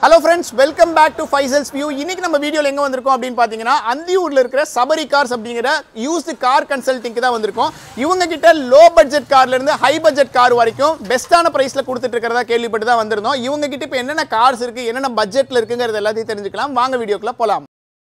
hello friends welcome back to Faisal's view இன்னைக்கு நம்ம வீடியோவில் எங்கே வந்திருக்கோம் அப்படின்னு பார்த்தீங்கன்னா அந்தியூரில் இருக்கிற சபரி கார்ஸ் அப்படிங்கிற யூஸ்டு கார் கன்சல்டிங்க்கு தான் வந்திருக்கோம் இவங்க கிட்ட லோ பட்ஜெட் கார்லேருந்து ஹை பட்ஜெட் கார் வரைக்கும் பெஸ்ட்டான ப்ரைஸில் கொடுத்துட்டு இருக்கிறதா கேள்விப்பட்டு தான் வந்திருந்தோம் இவங்க கிட்ட இப்போ என்னென்ன கார்ஸ் இருக்குது என்னென்ன பட்ஜெட்டில் இருக்குங்கிறது எல்லாத்தையும் தெரிஞ்சுக்கலாம் வாங்க வீடியோக்குள்ள போகலாம்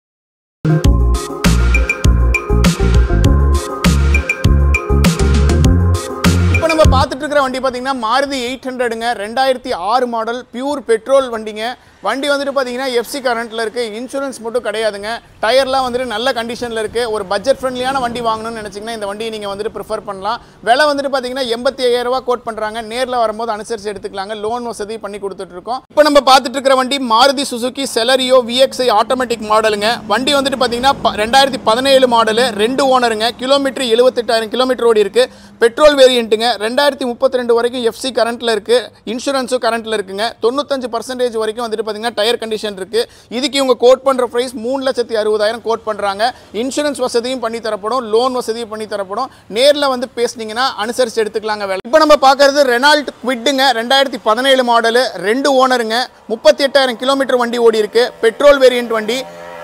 இப்போ நம்ம பார்த்துட்டு இருக்கிற வண்டி பார்த்தீங்கன்னா மாருதி எயிட் ஹண்ட்ரடுங்க ரெண்டாயிரத்தி ஆறு மாடல் பியூர் பெட்ரோல் வண்டிங்க வண்டி வந்துட்டு பார்த்தீங்கன்னா எஃப்சி கரண்ட்டில் இருக்குது இன்சூரன்ஸ் மட்டும் கிடையாதுங்க டயர்லாம் வந்துட்டு நல்ல கண்டிஷனில் இருக்குது ஒரு பட்ஜெட் ஃப்ரெண்ட்லியான வண்டி வாங்கணும்னு நினச்சிங்கன்னா இந்த வண்டியை நீங்கள் வந்துட்டு ப்ரிஃபர் பண்ணலாம் விலை வந்துட்டு பார்த்தீங்கன்னா எண்பத்தி ஐயாயிரம் ரூபாய் கோட் பண்ணுறாங்க நேரில் வரும்போது அனுசரித்து எடுத்துக்கலாங்க லோன் வசதி பண்ணி கொடுத்துட்ருக்கோம் இப்போ நம்ம பார்த்துட்டு இருக்கிற வண்டி Maruti Suzuki Celerio VXI automatic மாடலுங்க வண்டி வந்துட்டு பார்த்தீங்கன்னா ப- ரெண்டாயிரத்தி பதினேழு மாடலு ரெண்டு ஓனருங்க கிலோமீட்டர் எழுபத்தெட்டாயிரம் கிலோமீட்டர் ஓடி இருக்கு பெட்ரோல் வேரியண்ட்டுங்க ரெண்டாயிரத்தி முப்பத்தி ரெண்டு வரைக்கும் எஃப்சி கரண்ட்டில் இருக்குது இன்சூரன்ஸும் கரண்ட்டில் இருக்குங்க தொண்ணூத்தஞ்சு பர்சன்டேஜ் வரைக்கும் வந்துட்டு பார்த்தீங்கன்னா டயர் கண்டிஷன் இருக்குது இதுக்கு இவங்க கோட் பண்ணுற ப்ரைஸ் மூணு லட்சத்தி அறுபதாயிரம் கோட் பண்ணுறாங்க இன்சூரன்ஸ் வசதியும் பண்ணி தரப்படும் லோன் வசதியும் பண்ணி தரப்படும் நேரில் வந்து பேசுனீங்கன்னா அனுசரித்து எடுத்துக்கலாங்க வேலை இப்போ நம்ம பார்க்கறது ரெனால்ட் குவிட்டுங்க ரெண்டாயிரத்தி பதினேழு மாடலு ரெண்டு ஓனருங்க முப்பத்தி எட்டாயிரம் கிலோமீட்டர் வண்டி ஓடி இருக்கு பெட்ரோல் வேரியண்ட் வண்டி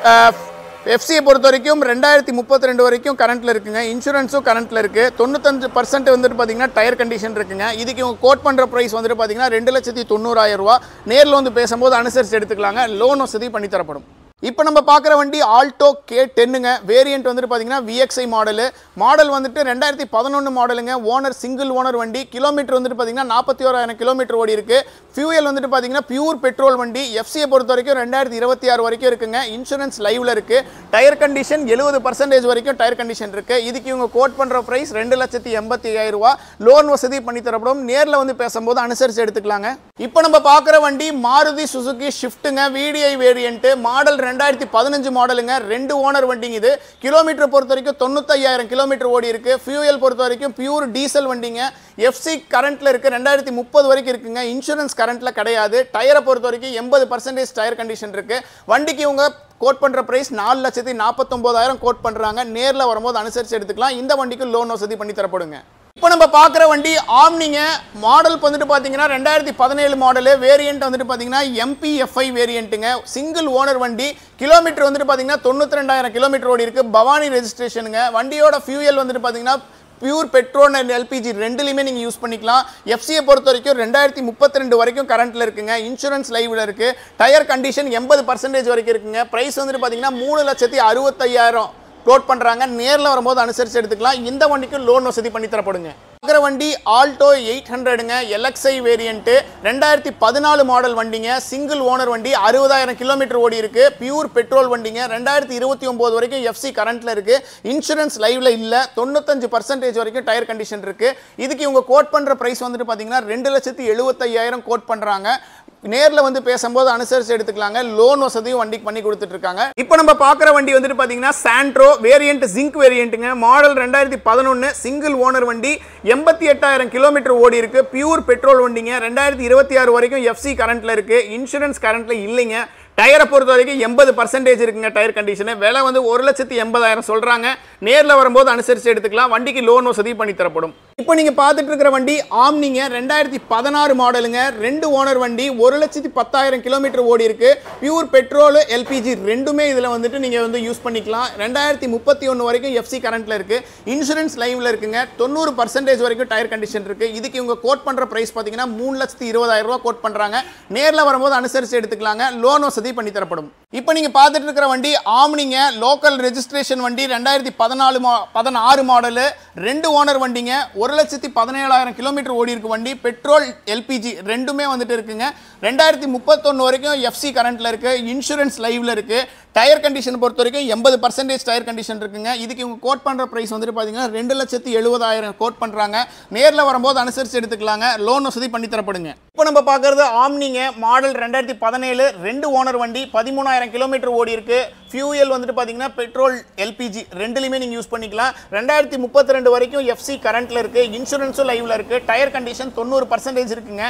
எஃப்சியை பொறுத்த வரைக்கும் ரெண்டாயிரத்தி முப்பத்தி ரெண்டு வரைக்கும் கரண்ட்டில் இருக்குங்க இன்சூரன்ஸும் கரண்ட்டில் இருக்குது தொண்ணூத்தஞ்சு பர்சன்ட் வந்துட்டு பார்த்தீங்கன்னா டயர் கண்டிஷன் இருக்குங்க இதுக்கு இவங்க கோட் பண்ணுற ப்ரைஸ் வந்துட்டு பார்த்தீங்கன்னா ரெண்டு லட்சத்தி தொண்ணூறாயிரம் ரூபா நேரில் வந்து பேசும்போது அனுசரித்து எடுத்துக்கலாங்க லோன் வசதி பண்ணி தரப்படும் இப்போ நம்ம பார்க்குற வண்டி ஆல்டோ கே டென்னுங்க வேரியண்ட் வந்துட்டு பார்த்தீங்கன்னா விஎக்ஸ்ஐ மாடலு மாடல் வந்துட்டு ரெண்டாயிரத்தி பதினொன்று மாடலுங்க ஓனர் சிங்கிள் ஓனர் வண்டி கிலோமீட்டர் வந்துட்டு பார்த்தீங்கன்னா நாற்பத்தி ஓராயிரம் கிலோமீட்டர் ஓடி இருக்கு ஃபியூயல் வந்துட்டு பார்த்தீங்கன்னா பியூர் பெட்ரோல் வண்டி எஃப்சியை பொறுத்த வரைக்கும் ரெண்டாயிரத்தி இருபத்தி ஆறு வரைக்கும் இருக்குங்க இன்சூரன்ஸ் லைவ்ல இருக்கு டயர் கண்டிஷன் எழுபது பர்சன்டேஜ் வரைக்கும் டயர் கண்டிஷன் இருக்கு இதுக்கு இவங்க கோட் பண்ணுற ப்ரைஸ் ரெண்டு லட்சத்தி எண்பத்தி ஐயாயிரம் ரூபா லோன் வசதி பண்ணி தரப்படும் நேரில் வந்து பேசும்போது அனுசரித்து எடுத்துக்கலாங்க இப்போ நம்ம பார்க்குற வண்டி மாருதி சுசுகி ஷிஃப்ட்டுங்க விடிஐ வேரியன்ட் மாடல் ரெண்டாயிரத்தி பதினஞ்சு மாடலுங்க ரெண்டு ஓனர் வண்டிங்க இது கிலோமீட்டர் பொறுத்த வரைக்கும் தொண்ணூத்தையாயிரம் கிலோமீட்டர் ஓடி இருக்கு ஃபியூயல் பொறுத்த வரைக்கும் பியூர் டீசல் வண்டிங்க எஃப்சி கரண்ட்ல இருக்கு ரெண்டாயிரத்தி முப்பது வரைக்கும் இருக்குங்க இன்சூரன்ஸ் கரண்ட்ல கிடையாது டயரை பொறுத்த வரைக்கும் எண்பது பர்சன்டேஜ் டயர் கண்டிஷன் இருக்கு வண்டிக்கு இவங்க கோட் பண்ற பிரைஸ் நாலு லட்சத்தி நாற்பத்தொம்போதாயிரம் கோட் பண்றாங்க நேரில் வரும்போது அனுசரித்து எடுத்துக்கலாம் இந்த வண்டிக்கு லோன் வசதி பண்ணி தரப்படுங்க இப்போ நம்ம பார்க்குற வண்டி ஆம்னிங்க மாடல் வந்துட்டு பார்த்தீங்கன்னா ரெண்டாயிரத்தி பதினேழு மாடலு வேரியண்ட் வந்துட்டு பார்த்தீங்கன்னா எம்பிஎஃப்ஐ வேரியண்ட்டுங்க சிங்கிள் ஓனர் வண்டி கிலோமீட்டர் வந்துட்டு பார்த்தீங்கன்னா தொண்ணூற்றி ரெண்டாயிரம் கிலோமீட்டர் ஓடி இருக்கு பவானி ரெஜிஸ்ட்ரேஷனுங்க வண்டியோட ஃபியூயல் வந்துட்டு பார்த்தீங்கன்னா பியூர் பெட்ரோல் அண்ட் எல்பிஜி ரெண்டுலையுமே நீங்கள் யூஸ் பண்ணிக்கலாம் எஃப்சியை பொறுத்த வரைக்கும் ரெண்டாயிரத்தி முப்பத்தி ரெண்டு வரைக்கும் கரண்ட்டில் இருக்குங்க இன்சூரன்ஸ் லைவில் இருக்குது டயர் கண்டிஷன் எண்பது பர்சன்டேஜ் வரைக்கும் இருக்குங்க ப்ரைஸ் வந்துட்டு பார்த்தீங்கன்னா மூணு லட்சத்தி அறுபத்தையாயிரம் கோட் பண்ணுறாங்க நேரில் வரும்போது அனுசரித்து எடுத்துக்கலாம் இந்த வண்டிக்கு லோன் வசதி பண்ணி தரப்படுங்க பார்க்குற வண்டி ஆல்டோ எயிட் ஹண்ட்ரடுங்க எல்எக்ஸ்ஐ வேரியண்ட்டு ரெண்டாயிரத்தி பதினாலு மாடல் வண்டிங்க சிங்கிள் ஓனர் வண்டி அறுபதாயிரம் கிலோமீட்டர் ஓடி இருக்கு பியூர் பெட்ரோல் வண்டிங்க ரெண்டாயிரத்தி இருபத்தி ஒம்பது வரைக்கும் எஃப்சி கரண்ட்டில் இருக்கு இன்சூரன்ஸ் லைவ்ல இல்லை தொண்ணூத்தஞ்சு பர்சன்டேஜ் வரைக்கும் டயர் கண்டிஷன் இருக்கு இதுக்கு இவங்க கோட் பண்ணுற ப்ரைஸ் வந்துட்டு பார்த்தீங்கன்னா ரெண்டு லட்சத்தி எழுபத்தையாயிரம் கோட் பண்ணுறாங்க நேரில் வந்து பேசும்போது அனுசரித்து எடுத்துக்கலாங்க லோன் வசதியும் வண்டிக்கு பண்ணி கொடுத்துட்டு இருக்காங்க இப்போ நம்ம பார்க்குற வண்டி வந்துட்டு பார்த்தீங்கன்னா சாண்ட்ரோ வேரியண்ட் ஜிங்க் வேரியண்ட்டுங்க மாடல் ரெண்டாயிரத்தி பதினொன்று சிங்கிள் ஓனர் வண்டி எண்பத்தி எட்டாயிரம் கிலோமீட்டர் ஓடி இருக்கு பியூர் பெட்ரோல் வண்டிங்க ரெண்டாயிரத்தி இருபத்தி ஆறு வரைக்கும் எஃப்சி கரண்ட்டில் இருக்கு இன்சூரன்ஸ் கரண்ட்டில் இல்லைங்க டயரை பொறுத்த வரைக்கும் எண்பது பர்சன்டேஜ் இருக்குங்க டயர் கண்டிஷனு விலை வந்து ஒரு லட்சத்தி எண்பதாயிரம் சொல்கிறாங்க நேரில் வரும்போது அனுசரித்து எடுத்துக்கலாம் வண்டிக்கு லோன் வசதி பண்ணி தரப்படும் இப்போ நீங்கள் பார்த்துட்டு இருக்கிற வண்டி ஆம்னிங்க ரெண்டாயிரத்தி பதினாறு மாடலுங்க ரெண்டு ஓனர் வண்டி ஒரு லட்சத்தி பத்தாயிரம் கிலோமீட்டர் ஓடி இருக்கு பியூர் பெட்ரோல் எல்பிஜி ரெண்டுமே இதில் வந்துட்டு நீங்கள் வந்து யூஸ் பண்ணிக்கலாம் ரெண்டாயிரத்தி முப்பத்தி ஒன்று வரைக்கும் எஃப்சி கரண்ட்டில் இருக்கு இன்சூரன்ஸ் லைவ்ல இருக்குங்க தொண்ணூறு பர்சன்டேஜ் வரைக்கும் டயர் கண்டிஷன் இருக்கு இதுக்கு இவங்க கோட் பண்ணுற ப்ரைஸ் பார்த்தீங்கன்னா மூணு லட்சத்தி இருபதாயிரம் ரூபா கோட் பண்ணுறாங்க நேரில் வரும்போது அனுசரித்து எடுத்துக்கலாங்க லோன் வசதி பண்ணி தரப்படும் இப்போ நீங்கள் பார்த்துட்டு இருக்கிற வண்டி ஆம்னிங்க லோக்கல் ரெஜிஸ்ட்ரேஷன் வண்டி ரெண்டாயிரத்தி பதினாலு மா பதினாறு மாடலு ரெண்டு ஓனர் வண்டிங்க ஒரு லட்சத்தி பதினேழாயிரம் கிலோமீட்டர் ஓடி இருக்கு வண்டி பெட்ரோல் எல்பிஜி ரெண்டுமே வந்துட்டு இருக்குங்க ரெண்டாயிரத்தி முப்பத்தொன்று வரைக்கும் எஃப்சி கரண்ட்டில் இருக்கு இன்சூரன்ஸ் லைவ்ல இருக்கு டயர் கண்டிஷன் பொறுத்த வரைக்கும் எண்பது பர்சன்டேஜ் டயர் கண்டிஷன் இருக்குங்க இதுக்கு இவங்க கோட் பண்ணுற ப்ரைஸ் வந்துட்டு பார்த்தீங்கன்னா ரெண்டு லட்சத்தி எழுபதாயிரம் கோட் பண்ணுறாங்க நேரில் வரும்போது அனுசரித்து எடுத்துக்கலாங்க லோன் வசதி பண்ணி தரப்படுங்க இப்போ நம்ம பார்க்குறது ஆம்னிங்க மாடல் ரெண்டாயிரத்தி பதினேழு ரெண்டு ஓனர் வண்டி பதிமூணாயிரம் கிலோமீட்டர் ஓடி இருக்கு ஃபியூயல் வந்துட்டு பார்த்தீங்கன்னா பெட்ரோல் எல்பிஜி ரெண்டுலையுமே நீங்கள் யூஸ் பண்ணிக்கலாம் ரெண்டாயிரத்தி முப்பத்தி ரெண்டு வரைக்கும் எஃப்சி கரண்ட்டில் இருக்குது இன்சூரன்ஸும் லைவில் இருக்குது டயர் கண்டிஷன் தொண்ணூறு பர்சன்டேஜ் இருக்குங்க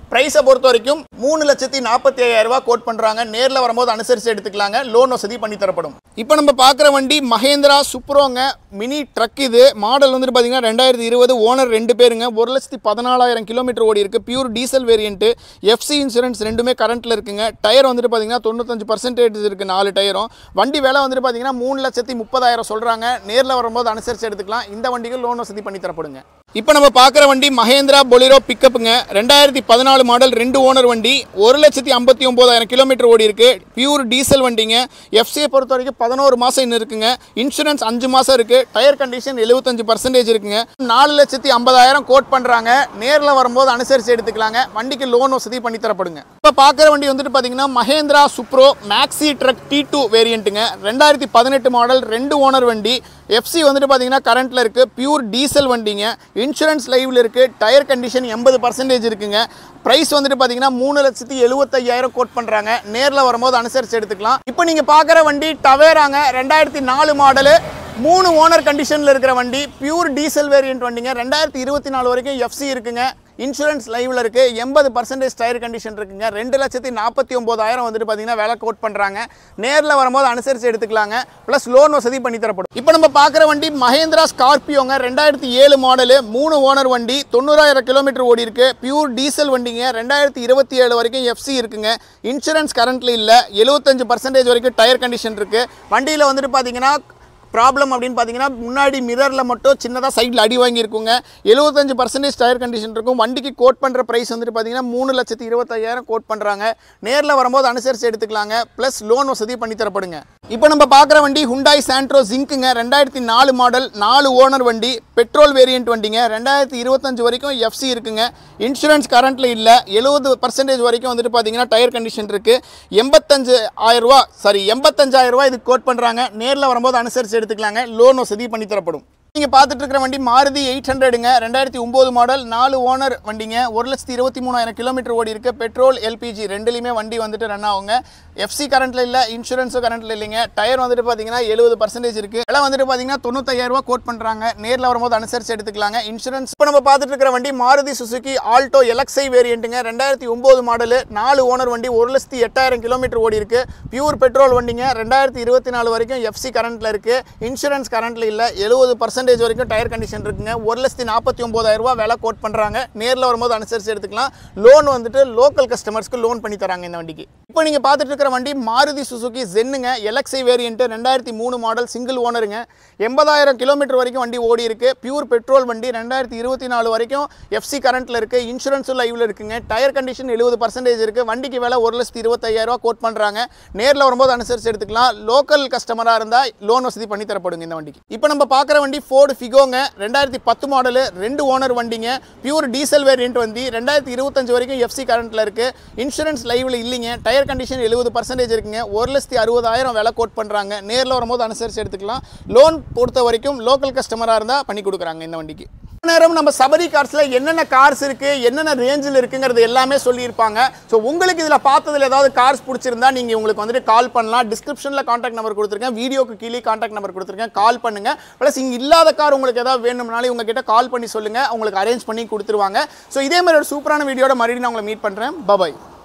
ப்ரைஸை பொறுத்த வரைக்கும் மூணு லட்சத்தி நாற்பத்தி ஐயாயிரம் ரூபாய் கோட் பண்ணுறாங்க நேரில் வரும்போது அனுசரித்து எடுத்துக்கலாங்க லோன் வசதி பண்ணி தரப்படும் இப்போ நம்ம பார்க்குற வண்டி மகேந்திரா சுப்ரோங்க மினி ட்ரக் இது மாடல் வந்துட்டு பார்த்தீங்கன்னா ரெண்டாயிரத்தி இருபது ஓனர் ரெண்டு பேருங்க ஒரு லட்சத்தி பதினாலாயிரம் கிலோமீட்டர் ஓடி இருக்கு pure diesel variant FC insurance ரெண்டுமே கரண்ட்டில் இருக்குங்க டயர் வந்துட்டு பார்த்தீங்கன்னா தொண்ணூத்தஞ்சு பர்சன்டேஜ் இருக்குது நாலு டயரும் வண்டி விலை வந்துட்டு பார்த்தீங்கன்னா மூணு லட்சத்தி முப்பதாயிரம் சொல்கிறாங்க நேரில் வரும்போது அனுசரித்து எடுத்துக்கலாம் இந்த வண்டிக்கு லோன் வசதி பண்ணி தரப்படுங்க இப்போ நம்ம பார்க்குற வண்டி மகேந்திரா பொலிரோ பிக்கப்புங்க ரெண்டாயிரத்தி பதினாலு மாடல் ரெண்டு ஓனர் வண்டி ஒரு லட்சத்தி ஐம்பத்தி ஒம்போதாயிரம் கிலோமீட்டர் ஓடி இருக்கு பியூர் டீசல் வண்டிங்க எஃப்சியை பொறுத்த வரைக்கும் பதினோரு மாதம் இன்னும் இருக்குங்க இன்சூரன்ஸ் அஞ்சு மாதம் இருக்கு டயர் கண்டிஷன் எழுபத்தஞ்சு பர்சன்டேஜ் இருக்குங்க நாலு லட்சத்தி ஐம்பதாயிரம் கோட் பண்ணுறாங்க நேரில் வரும்போது அனுசரித்து எடுத்துக்கலாங்க வண்டிக்கு லோன் வசதி பண்ணி தரப்படுங்க இப்போ பார்க்குற வண்டி வந்துட்டு பார்த்தீங்கன்னா Mahindra Supro maxi truck T two வேரியண்ட்டுங்க ரெண்டாயிரத்தி பதினெட்டு மாடல் ரெண்டு ஓனர் வண்டி எஃப்சி வந்துட்டு பார்த்தீங்கன்னா கரண்ட்டில் இருக்குது பியூர் டீசல் வண்டிங்க இன்சூரன்ஸ் லைவில் இருக்குது டயர் கண்டிஷன் எண்பது பர்சன்டேஜ் இருக்குங்க ப்ரைஸ் வந்துட்டு பார்த்தீங்கன்னா மூணு லட்சத்தி எழுபத்தையாயிரம் கோட் பண்ணுறாங்க நேரில் வரும்போது அனுசரித்து எடுத்துக்கலாம் இப்போ நீங்கள் பார்க்குற வண்டி டவேராங்க ரெண்டாயிரத்தி நாலு மாடலு மூணு ஓனர் கண்டிஷனில் இருக்கிற வண்டி பியூர் டீசல் வேரியன்ட் வண்டிங்க ரெண்டாயிரத்தி இருபத்தி நாலு வரைக்கும் எஃப்சி இருக்குங்க இன்சூரன்ஸ் லைவில் இருக்குது எண்பது பர்சன்டேஜ் டயர் கண்டிஷன் இருக்குங்க ரெண்டு லட்சத்தி நாற்பத்தி ஒம்போதாயிரம் வந்துட்டு பார்த்தீங்கன்னா வேலை கோட் பண்ணுறாங்க நேரில் வரும்போது அனுசரித்து எடுத்துக்கலாங்க ப்ளஸ் லோன் வசதி பண்ணி தரப்படும் இப்போ நம்ம பார்க்குற வண்டி மகேந்திரா ஸ்கார்பியோங்க ரெண்டாயிரத்தி ஏழு மாடலு மூணு ஓனர் வண்டி தொண்ணூறாயிரம் கிலோமீட்டர் ஓடி இருக்கு பியூர் டீசல் வண்டிங்க ரெண்டாயிரத்தி இருபத்தி ஏழு வரைக்கும் எஃப்சி இருக்குங்க இன்சூரன்ஸ் கரண்ட்ல இல்லை எழுபத்தஞ்சு பர்சன்டேஜ் வரைக்கும் டயர் கண்டிஷன் இருக்குது வண்டியில் வந்துட்டு பார்த்தீங்கன்னா ப்ராப்ளம் அப்படின்னு பார்த்தீங்கன்னா முன்னாடி மிரரில் மட்டும் சின்னதாக சைடில் அடி வாங்கியிருக்குங்க எழுபத்தஞ்சு பர்சன்டேஜ் டயர் கண்டிஷன் இருக்கும் வண்டிக்கு கோட் பண்ணுற ப்ரைஸ் வந்துட்டு பார்த்தீங்கன்னா மூணு லட்சத்தி இருபத்தையாயிரம் கோட் பண்ணுறாங்க நேரில் வரும்போது அனுசரித்து எடுத்துக்கலாங்க ப்ளஸ் லோன் வசதி பண்ணி தரப்படுங்க இப்போ நம்ம பார்க்குற வண்டி ஹுண்டாய் சாண்ட்ரோ ஜிங்க்குங்க ரெண்டாயிரத்தி நாலு மாடல் நாலு ஓனர் வண்டி பெட்ரோல் வேரியன்ட் வண்டிங்க ரெண்டாயிரத்தி இருபத்தஞ்சு வரைக்கும் எஃப்சி இருக்குங்க இன்சூரன்ஸ் கரண்ட்டில் இல்லை எழுபது பர்சன்டேஜ் வரைக்கும் வந்துட்டு பார்த்தீங்கன்னா டயர் கண்டிஷன் இருக்குது எண்பத்தஞ்சு ஆயிரம் ரூபா சாரி எண்பத்தஞ்சாயிரம் ரூபா இதுக்கு கோட் பண்ணுறாங்க நேரில் வரும்போது அனுசரித்து எடுத்துக்கலாங்க லோன் வசதி பண்ணி தரப்படும் நீங்கள் பார்த்துட்டு இருக்கிற வண்டி மாருதி எயிட் ஹண்ட்ரடுங்க ரெண்டாயிரத்தி ஒம்பது மாடல் நாலு ஓனர் வண்டிங்க ஒரு லட்சத்தி இருபத்தி மூணாயிரம் கிலோமீட்டர் ஓடி இருக்கு பெட்ரோல் எல்பிஜி ரெண்டுலையுமே வண்டி வந்துட்டு ரன் ஆகுங்க எஃப்சி கரண்ட்டில் இல்லை இன்சூரன்ஸும் கரண்ட்டில் இல்லைங்க டயர் வந்துட்டு பார்த்தீங்கன்னா எழுபது பர்சன்டேஜ் இருக்குது விலை வந்துட்டு பார்த்தீங்கன்னா தொண்ணூத்தாயிரம் ரூபா கோட் பண்ணுறாங்க நேரில் வரும்போது அனுசரித்து எடுத்துக்கலாங்க இன்சூரன்ஸ் இப்போ நம்ம பார்த்துட்டு இருக்கிற வண்டி மாருதி சுசுகி ஆல்டோ எலக்ஸை வேரியண்ட்டுங்க ரெண்டாயிரத்தி ஒம்பது மாடலு நாலு ஓனர் வண்டி ஒரு லட்சத்தி எட்டாயிரம் கிலோமீட்டர் ஓடி இருக்கு பியூர் பெட்ரோல் வண்டிங்க ரெண்டாயிரத்தி இருபத்தி நாலு வரைக்கும் எஃப்சி கரண்ட்டில் இருக்குது இன்சூரன்ஸ் கரண்ட்டில் இல்லை எழுபது பர்சன்டேஜ் வரைக்கும் டயர் கண்டிஷன் இருக்குங்க ஒரு லட்சத்தி நாற்பத்தி ஒம்பதாயிரம் ரூபா விலை கோட் பண்ணுறாங்க நேரில் வரும்போது அனுசரித்து எடுத்துக்கலாம் லோன் வந்துட்டு லோக்கல் கஸ்டமர்ஸ்க்கு லோன் பண்ணி தராங்க இந்த வண்டிக்கு இப்போ நீங்கள் பார்த்துட்டு இருக்கிற வண்டி மாருதி சுசுகி ஜென்னுங்க எலக்ஸை வேரியன்ட் ரெண்டாயிரத்தி மூணு மாடல் சிங்கிள் ஓனருங்க எண்பதாயிரம் கிலோமீட்டர் வரைக்கும் வண்டி ஓடி இருக்கு பியூர் பெட்ரோல் வண்டி ரெண்டாயிரத்தி இருபத்தி நாலு வரைக்கும் எஃப்சி கரண்ட்டில் இருக்குது இன்சூரன்ஸும் லைவில் இருக்குங்க டயர் கண்டிஷன் எழுபது பர்சன்டேஜ் இருக்குது வண்டிக்கு விலை ஒரு லட்சத்தி இருபத்தையாயிரம் ரூபா கோட் பண்ணுறாங்க நேரில் வரும்போது அனுசரித்து எடுத்துக்கலாம் லோக்கல் கஸ்டமராக இருந்தால் லோன் வசதி பண்ணி தரப்படுங்க இந்த வண்டிக்கு இப்போ நம்ம பார்க்குற வண்டி ஃபோர்டு ஃபிகோங்க ரெண்டாயிரத்தி பத்து மாடலு ரெண்டு ஓனர் வண்டிங்க பியூர் டீசல் வேரியன்ட் வண்டி ரெண்டாயிரத்தி இருபத்தஞ்சு வரைக்கும் எஃப்சி கரண்ட்டில் இருக்குது இன்சூரன்ஸ் லைவில் இல்லைங்க டயர் கண்டிஷன் எழுபது பர்சன்டேஜ் இருக்குங்க ஒரு லட்சத்தி அறுபதாயிரம் விலை கோட் பண்ணுறாங்க நேரில் வரும்போது அனுசரித்து எடுத்துக்கலாம் லோன் பொறுத்த வரைக்கும் லோக்கல் கஸ்டமராக இருந்தால் பண்ணி கொடுக்குறாங்க இந்த வண்டிக்கு இவ்வளவு நேரம் நம்ம சபரி கார்ஸில் என்னென்ன கார்ஸ் இருக்குது என்னென்ன ரேஞ்சில் இருக்குங்கிறது எல்லாமே சொல்லியிருப்பாங்க ஸோ உங்களுக்கு இதில் பார்த்ததுல ஏதாவது கார்ஸ் பிடிச்சிருந்தா நீங்கள் உங்களுக்கு வந்துட்டு கால் பண்ணலாம் டிஸ்கிரிப்ஷனில் காண்டாக்ட் நம்பர் கொடுத்துருக்கேன் வீடியோக்கு கீழே காண்டாக்ட் நம்பர் கொடுத்துருக்கேன் கால் பண்ணுங்க ப்ளஸ் இங்கே இல்லாத கார் உங்களுக்கு ஏதாவது வேணும்னாலே உங்ககிட்ட கால் பண்ணி சொல்லுங்கள் உங்களுக்கு அரேஞ்ச் பண்ணி கொடுத்துருவாங்க ஸோ இதே மாதிரி ஒரு சூப்பரான வீடியோட மறுபடியும் நான் உங்களை மீட் பண்ணுறேன் பபாய்